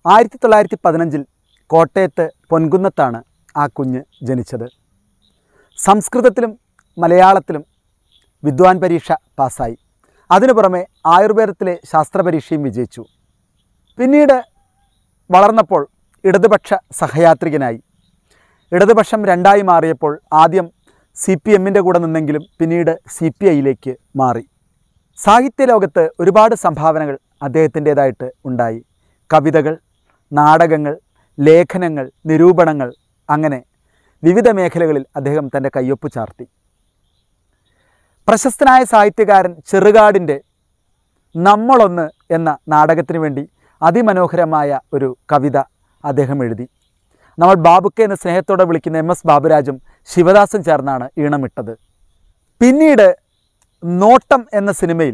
ആയിരത്തി തൊള്ളായിരത്തി പതിനഞ്ചിൽ കോട്ടയത്ത് പൊൻകുന്നത്താണ് ആ കുഞ്ഞ് ജനിച്ചത് സംസ്കൃതത്തിലും മലയാളത്തിലും വിദ്വാൻ പരീക്ഷ പാസ്സായി അതിനു പുറമെ ആയുർവേദത്തിലെ ശാസ്ത്രപരീക്ഷയും വിജയിച്ചു പിന്നീട് വളർന്നപ്പോൾ ഇടതുപക്ഷ സഹയാത്രികനായി ഇടതുപക്ഷം രണ്ടായി മാറിയപ്പോൾ ആദ്യം സി പി എമ്മിൻ്റെ കൂടെ നിന്നെങ്കിലും പിന്നീട് സി പി ഐയിലേക്ക് മാറി സാഹിത്യ ലോകത്ത് ഒരുപാട് സംഭാവനകൾ അദ്ദേഹത്തിൻ്റേതായിട്ട് ഉണ്ടായി കവിതകൾ നാടകങ്ങൾ ലേഖനങ്ങൾ നിരൂപണങ്ങൾ അങ്ങനെ വിവിധ മേഖലകളിൽ അദ്ദേഹം തൻ്റെ കയ്യൊപ്പ് ചാർത്തി പ്രശസ്തനായ സാഹിത്യകാരൻ ചെറുകാടിൻ്റെ നമ്മളൊന്ന് എന്ന നാടകത്തിന് വേണ്ടി അതിമനോഹരമായ ഒരു കവിത അദ്ദേഹം എഴുതി നമ്മൾ ബാബുക്ക എന്ന സ്നേഹത്തോടെ വിളിക്കുന്ന എം എസ് ബാബുരാജും ശിവദാസും ചേർന്നാണ് ഈണമിട്ടത് പിന്നീട് നോട്ടം എന്ന സിനിമയിൽ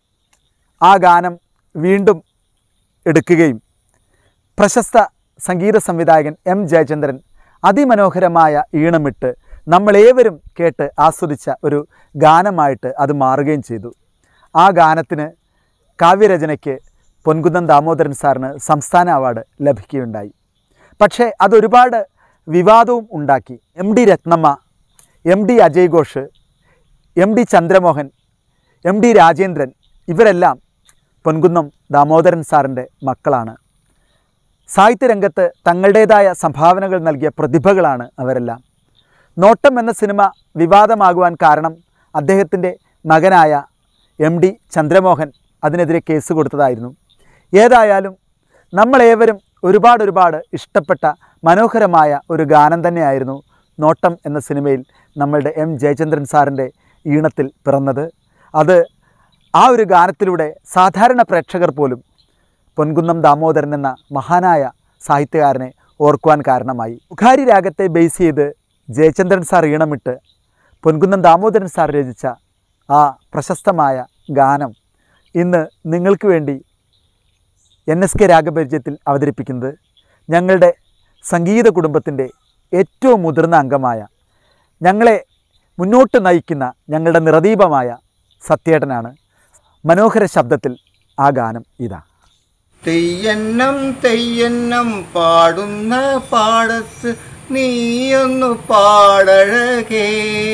ആ ഗാനം വീണ്ടും എടുക്കുകയും പ്രശസ്ത സംഗീത സംവിധായകൻ എം ജയചന്ദ്രൻ അതിമനോഹരമായ ഈണമിട്ട് നമ്മളേവരും കേട്ട് ആസ്വദിച്ച ഒരു ഗാനമായിട്ട് അത് മാറുകയും ചെയ്തു ആ ഗാനത്തിന് കാവ്യരചനയ്ക്ക് പൊൻകുന്നം ദാമോദരൻ സാറിന് സംസ്ഥാന അവാർഡ് ലഭിക്കുകയുണ്ടായി പക്ഷേ അതൊരുപാട് വിവാദവും ഉണ്ടാക്കി M D Rathnamma M D Ajay Ghosh M D Chandramohan M D Rajendran ഇവരെല്ലാം പൊൻകുന്നം ദാമോദരൻ സാറിൻ്റെ മക്കളാണ് സാഹിത്യരംഗത്ത് തങ്ങളുടേതായ സംഭാവനകൾ നൽകിയ പ്രതിഭകളാണ് അവരെല്ലാം നോട്ടം എന്ന സിനിമ വിവാദമാകുവാൻ കാരണം അദ്ദേഹത്തിൻ്റെ മകനായ എം ഡി ചന്ദ്രമോഹൻ അതിനെതിരെ കേസ് കൊടുത്തതായിരുന്നു ഏതായാലും നമ്മളേവരും ഒരുപാട് ഒരുപാട് ഇഷ്ടപ്പെട്ട മനോഹരമായ ഒരു ഗാനം തന്നെയായിരുന്നു നോട്ടം എന്ന സിനിമയിൽ നമ്മളുടെ എം ജയചന്ദ്രൻ സാറിൻ്റെ ഈണത്തിൽ പിറന്നത് അത് ആ ഒരു ഗാനത്തിലൂടെ സാധാരണ പ്രേക്ഷകർ പോലും പൊൻകുന്നം ദാമോദരൻ എന്ന മഹാനായ സാഹിത്യകാരനെ ഓർക്കുവാൻ കാരണമായി മുഖാരി രാഗത്തെ ബേസ് ചെയ്ത് ജയചന്ദ്രൻ സാർ ഈണമിട്ട് പൊൻകുന്നം ദാമോദരൻ സാർ രചിച്ച ആ പ്രശസ്തമായ ഗാനം ഇന്ന് നിങ്ങൾക്ക് വേണ്ടി എൻ എസ് കെ രാഗപരിചയത്തിൽ അവതരിപ്പിക്കുന്നത് ഞങ്ങളുടെ സംഗീത കുടുംബത്തിൻ്റെ ഏറ്റവും മുതിർന്ന അംഗമായ ഞങ്ങളെ മുന്നോട്ട് നയിക്കുന്ന ഞങ്ങളുടെ നിറദീപമായ സത്യേട്ടനാണ് മനോഹര ശബ്ദത്തിൽ ആ ഗാനം ഇതാ തെയ്യന്നം തെയ്യന്നം പാടുന്ന പാടത്ത് നീയൊന്നു പാടഴകേ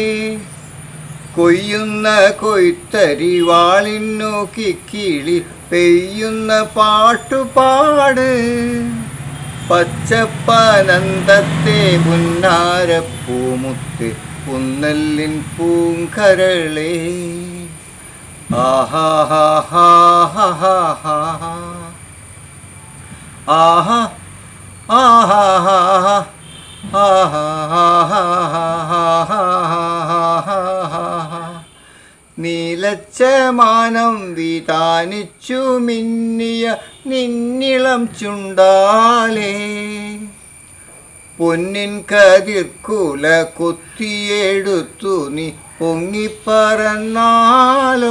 കൊയ്യുന്ന കൊയ്ത്തരി വാളിന്നു കിക്കിളി പെയ്യുന്ന പാട്ടുപാട് പച്ചപ്പനന്തത്തെ പുന്നാരപ്പൂമുത്ത് പുന്നല്ലിൻ പൂങ്കരളേ ആഹാഹാഹാഹാഹാ ആഹാ ആഹാഹാഹാ ആഹാഹാഹാഹാഹാഹാഹാഹാ നീലച്ചമാനം വിതാനിച്ചു മിന്നിയ നിന്നിളം ചുണ്ടാലേ പൊന്നിൻ കതിർക്കുല കുത്തിയെടുത്തു നീ പൊങ്ങിപ്പറന്നാലോ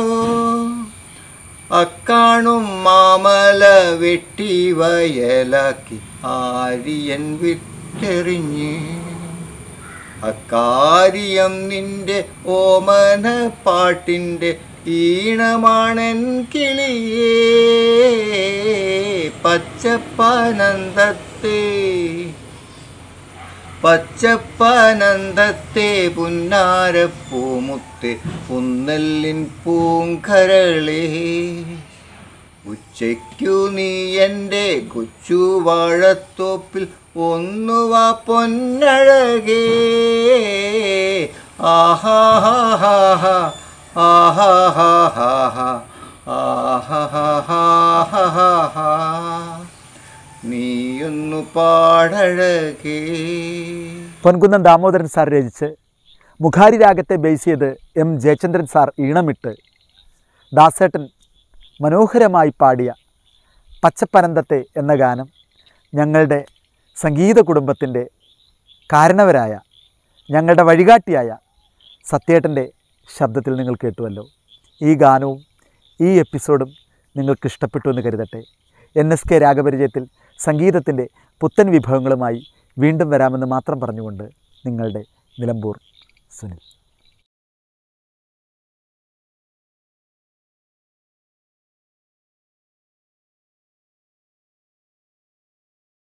അക്കാണും മാമല വെട്ടി വയലാക്കി ആര്യൻ വിട്ടെറിഞ്ഞ് അക്കാര്യം നിന്റെ ഓമന പാട്ടിൻ്റെ ഈണമാണൻ കിളിയേ പച്ചപ്പനന്ദത്തെ പച്ചപ്പനന്ദത്തെ പുന്നാരപ്പൂമുത്തെ പുന്നല്ലിൻ പൂങ്കരളേ ഉച്ചയ്ക്കു നീ എൻ്റെ കൊച്ചു വാഴത്തോപ്പിൽ ഒന്നുവാ പൊന്നഴകേ ആഹാഹാഹാ ആഹാഹാഹാ ആഹാഹാഹാഹാ നീയൊന്നു പാടഴകേ പൊൻകുന്നം ദാമോദരൻ സാർ രചിച്ച് മുഖാരി രാഗത്തെ ബേസ് ചെയ്ത് എം ജയചന്ദ്രൻ സാർ ഈണമിട്ട് ദാസേട്ടൻ മനോഹരമായി പാടിയ പച്ചപ്പനന്തത്തെ എന്ന ഗാനം ഞങ്ങളുടെ സംഗീത കുടുംബത്തിൻ്റെ കാരണവരായ ഞങ്ങളുടെ വഴികാട്ടിയായ സത്യേട്ടൻ്റെ ശബ്ദത്തിൽ നിങ്ങൾ കേട്ടുവല്ലോ ഈ ഗാനവും ഈ എപ്പിസോഡും നിങ്ങൾക്ക് ഇഷ്ടപ്പെട്ടു എന്ന് കരുതട്ടെ എൻ എസ് കെ രാഗപരിചയത്തിൽ സംഗീതത്തിൻ്റെ പുത്തൻ വിഭവങ്ങളുമായി വീണ്ടും വരാമെന്ന് മാത്രം പറഞ്ഞുകൊണ്ട് നിങ്ങളുടെ നിലമ്പൂർ സുനിൽ